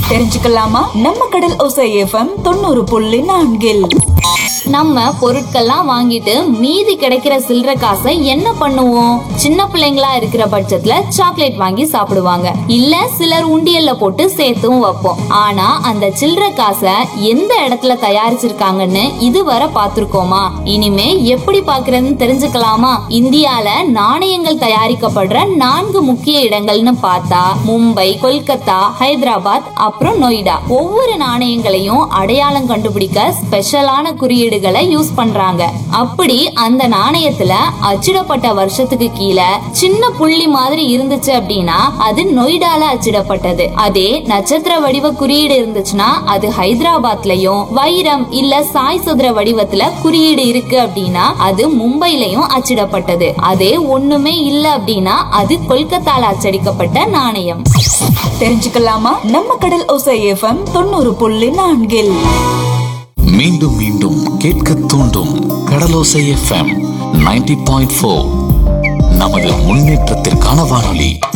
தெரிஞ்சுக்கலாமா நம்ம கடல் ஒசை எஃப்எம் தொண்ணூறு புள்ளி நான்கில் நம்ம பொருட்கள்லாம் வாங்கிட்டு மீதி கிடைக்கிற சில்லற காசை என்ன பண்ணுவோம் சின்ன பிள்ளைங்களா இருக்கிற பட்சத்துல சாக்லேட் வாங்கி சாப்பிடுவாங்க இல்ல சிலர் உண்டியல்ல போட்டு சேர்த்தும் வைப்போம் ஆனா அந்த சில்லற காசை எந்த இடத்துல தயாரிச்சிருக்காங்கன்னு இதுவரை பார்த்திருக்கோமா இனிமே எப்படி பாக்குறதுன்னு தெரிஞ்சுக்கலாமா இந்தியால நாணயங்கள் தயாரிக்கப்படுற நான்கு முக்கிய இடங்கள்னு பார்த்தா மும்பை கொல்கத்தா ஹைதராபாத் அப்புறம் நொய்டா ஒவ்வொரு நாணயங்களையும் அடையாளம் கண்டுபிடிக்க ஸ்பெஷலான குறியீடுகளை யூஸ் பண்றாங்க அப்படி அந்த நாணயத்துல அச்சிடப்பட்ட வருஷத்துக்கு கீழே சின்ன புள்ளி மாதிரி இருந்துச்சு அப்படின்னா அது நொய்டால அச்சிடப்பட்டது அதே நட்சத்திர வடிவ குறியீடு இருந்துச்சுன்னா அது ஹைதராபாத்லயும் வைரம் இல்ல சாய் சதுர வடிவத்துல குறியீடு இருக்கு அப்படின்னா அது மும்பைலயும் அச்சிடப்பட்டது அதே ஒண்ணுமே இல்ல அப்படின்னா அது கொல்கத்தால அச்சடிக்கப்பட்ட நாணயம் தெரிஞ்சுக்கலாமா நம்ம கடல் ஒசை எஃப்எம் தொண்ணூறு புள்ளி நான்கில் மீண்டும் மீண்டும் கேட்க தூண்டும் Kadalosai FM ninety point four நமது முன்னேற்றத்திற்கான வானொலி